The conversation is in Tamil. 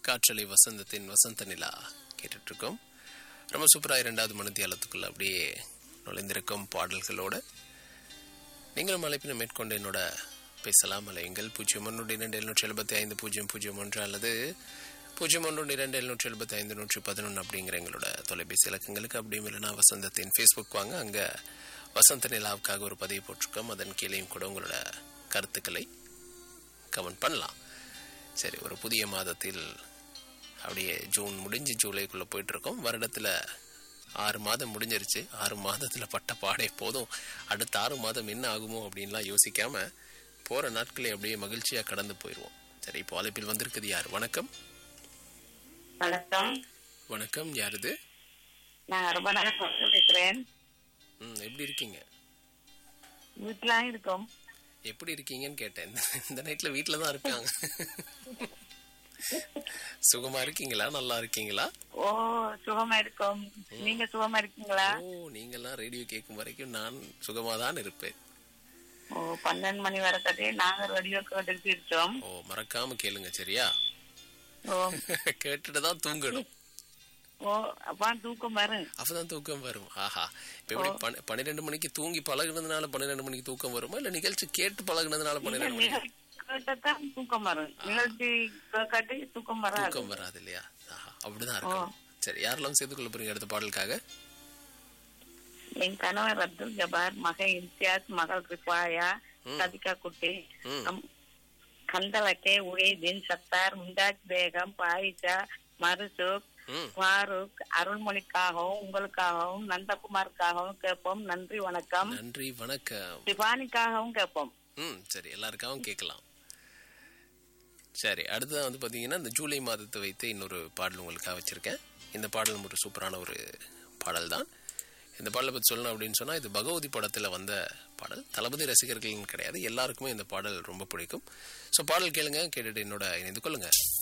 காற்றலை வசந்தத்தின் வசந்த நிலா கேட்டுட்டு இருக்கோம் ரொம்ப சூப்பராக இரண்டாவது மணித்தியாலத்துக்குள்ள அப்படியே நுழைந்திருக்கும் பாடல்களோட நீங்களும் அழைப்பினை மேற்கொண்டு என்னோட பேசலாம் அலையுங்கள் பூஜ்ஜியம் ஒன்று இரண்டு எழுநூற்றி எழுபத்தி ஐந்து பூஜ்ஜியம் பூஜ்ஜியம் ஒன்று அல்லது பூஜ்ஜியம் ஒன்று இரண்டு எழுநூற்றி எழுபத்தி ஐந்து நூற்றி பதினொன்று அப்படிங்கிற எங்களோட தொலைபேசி இலக்கங்களுக்கு அப்படியும் இல்லைனா வசந்தத்தின் ஃபேஸ்புக் வாங்க அங்கே வசந்த நிலாவுக்காக ஒரு பதிவு போட்டிருக்கோம் அதன் கீழேயும் கூட உங்களோட கருத்துக்களை கமெண்ட் பண்ணலாம் சரி ஒரு புதிய மாதத்தில் அப்படியே ஜூன் முடிஞ்சு ஜூலைக்குள்ளே போயிட்டுருக்கோம் வருடத்தில் ஆறு மாதம் முடிஞ்சிருச்சு ஆறு மாதத்தில் பட்ட பாடே போதும் அடுத்த ஆறு மாதம் என்ன ஆகுமோ அப்படின்லாம் யோசிக்காம போகிற நாட்களை அப்படியே மகிழ்ச்சியாக கடந்து போயிடுவோம் சரி இப்போ அழைப்பில் வந்திருக்குது யார் வணக்கம் வணக்கம் வணக்கம் யார் இது நான் ரொம்ப நேரம் பேசுறேன் ம் எப்படி இருக்கீங்க வீட்டுல இருக்கோம் எப்படி இருக்கீங்கன்னு கேட்டேன் இந்த- இந்த நைட்டில் வீட்டில் தான் இருக்காங்க சுகமா இருக்கீங்களா நல்லா இருக்கீங்களா ஓ சுகமா இருக்கோம் நீங்க சுகமா இருக்கீங்களா ஓ நீங்கெல்லாம் ரேடியோ கேட்கும் வரைக்கும் நான் சுகமா தான் இருப்பேன் ஓ பன்னெண்டு மணி வரை கட்டி நாங்க ரெடியோ கேட்டுக்கிட்டு இருக்கோம் ஓ மறக்காம கேளுங்க சரியா ஓ கேட்டுட்டு தான் தூங்கணும் ஓ அப்பா தூக்கம் வரும் அப்பதான் தூக்கம் வரும் ஆஹா இப்ப எப்படி பன்ன- பன்னிரெண்டு மணிக்கு தூங்கி பழகுனதுனால பன்னிரெண்டு மணிக்கு தூக்கம் வருமா இல்ல நிகழ்ச்சி கேட்டு பழகுனதுனால பன்னிரெண்டு மணிக்கு நிகழ்ச்சி கேட்டதான் தூக்கம் வரும் நிகழ்ச்சி கேட்காட்டி தூக்கம் வராது தூக்கம் வராது இல்லையா ஆஹா அப்படிதான் இருக்கும் சரி யாரெல்லாம் சேர்த்து கொள்ள போறீங்க அடுத்த பாடலுக்காக என் கணவர் அப்துல் ஜபார் மகன் இம்தியாஸ் மகள் ரிஃபாயா சதிகா குட்டி ம். கம்- கந்தலக்கே உயதீன் சத்தார் மும்தாஜ் பேகம் பாயிஷா மருசுக் ம் ஃபாரூக் அருள்மொழிக்காகவும் உங்களுக்காகவும் நந்தகுமாருக்காகவும் கேட்போம் நன்றி வணக்கம் நன்றி வணக்கம் சிவானிக்காகவும் கேட்போம் ம் சரி எல்லாருக்காகவும் கேட்கலாம் சரி அடுத்ததான் வந்து பார்த்தீங்கன்னா இந்த ஜூலை மாதத்தை வைத்து இன்னொரு பாடல் உங்களுக்காக வச்சிருக்கேன் இந்த பாடலும் ஒரு சூப்பரான ஒரு பாடல் தான் இந்த பாடலை பற்றி சொல்லணும் அப்படின்னு சொன்னால் இது பகவதி படத்தில் வந்த பாடல் தளபதி ரசிகர்கள்னு கிடையாது எல்லாருக்குமே இந்த பாடல் ரொம்ப பிடிக்கும் ஸோ பாடல் கேளுங்க கேட்டுட்டு என்னோட இணைந்து கொள்ளுங்க